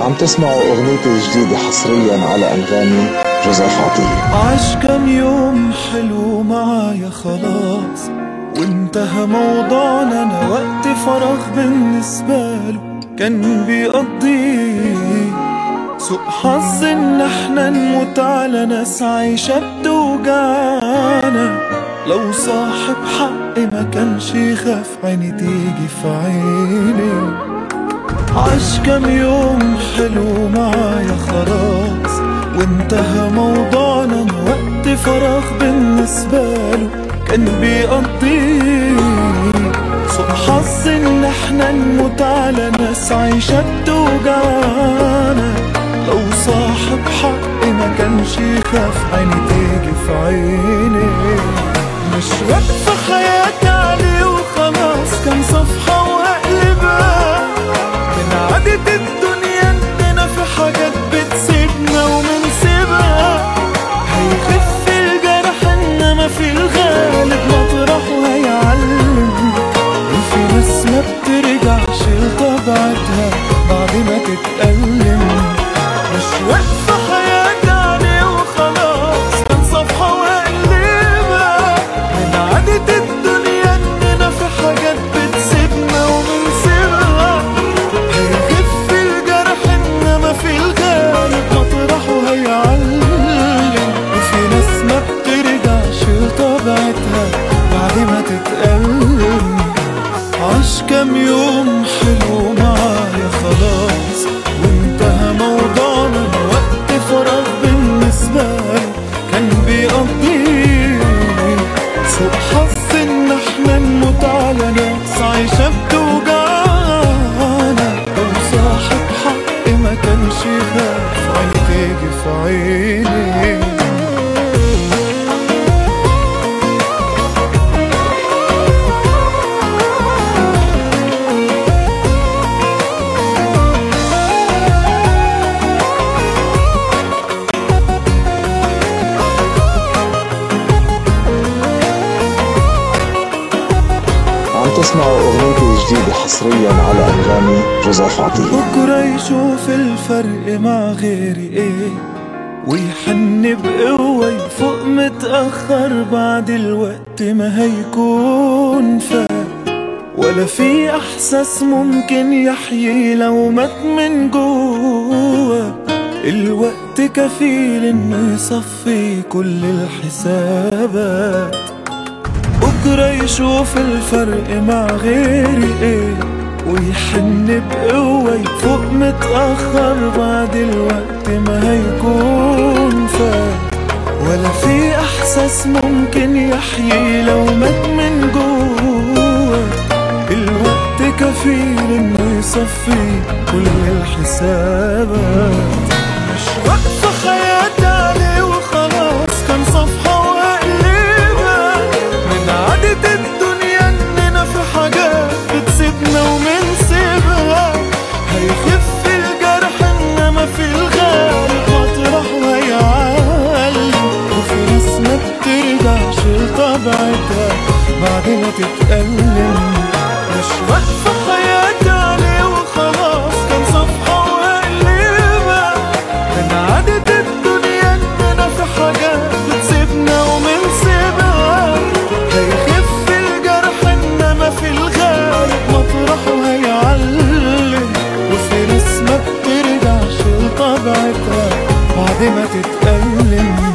عم تسمعوا اغنيتي الجديدة حصريا على انغامي جوزيف عطية عاش كم يوم حلو معايا خلاص وانتهى موضوعنا انا وقت فراغ بالنسبة له كان بيقضيه سوء حظ ان احنا نموت على ناس عايشة بتوجعنا لو صاحب حق ما كانش يخاف عيني تيجي في عيني عاش كم يوم حلو معايا خلاص وانتهى موضوعنا أنا وقت فراغ بالنسبة له كان بيقضيه سوء حظ ان احنا نموت على ناس عايشة بتوجعنا لو صاحب حق ما كانش يخاف عيني تيجي في عيني مش واقفة حياتي عليه وخلاص كان صفحة وهقلبها من عادة الدنيا اننا في حاجات بتسيبنا ومنسيبها هيخف الجرح انما في الغالب مطرحه هيعلم وفي ناس ما بترجعش لطبيعتها بعد ما تتألم مش واقفة حياتي عليه وخلاص كان صفحة وقلبها من عادة الدنيا اننا في حاجات بتسيبنا وبنسيبها هيخف الجرح انما في الغالب مطرحه هيعلم وفي ناس ما بترجعش لطبيعتها بعد ما تتألم عاش كام يوم حلو معايا خلاص وانتهى موضوعنا وقت فراغ بالنسبة له كان بيقضيه سوء حظ ان احنا نموت على ناس عايشة بتوجعنا لو صاحب حق ما كانش يخاف عين تيجي في عيني عم تسمعوا اغنيتي الجديدة حصريا على انغامي جوزيف عطية بكرة يشوف الفرق مع غيري ايه ويحن بقوة يفوق متأخر بعد الوقت ما هيكون فات ولا في احساس ممكن يحيي لو مات من جوه الوقت كفيل انه يصفي كل الحسابات بكرة يشوف الفرق مع غيري ايه ويحن بقوة يفوق متأخر بعد الوقت ما هيكون فات ولا في احساس ممكن يحيي لو مات من جوه الوقت كفيل انه يصفي كل الحسابات مش واقفة حياتي عليه وخلاص كان صفحة وقلبها من عادة الدنيا اننا في حاجات بتسيبنا ومنسيبها هيخف الجرح انما في الغالب مطرحه هيعلم وفي ناس ما بترجعش لطبيعتها بعد ما تتألم مش واقفة حياتي عليه وخلاص كان صفحة وقلبها من عادة الدنيا اننا في حاجات بتسيبنا ومنسيبها هيخف الجرح انما في الغالب مطرحه هيعلم وفي ناس ما بترجعش لطبيعتها بعد ما تتألم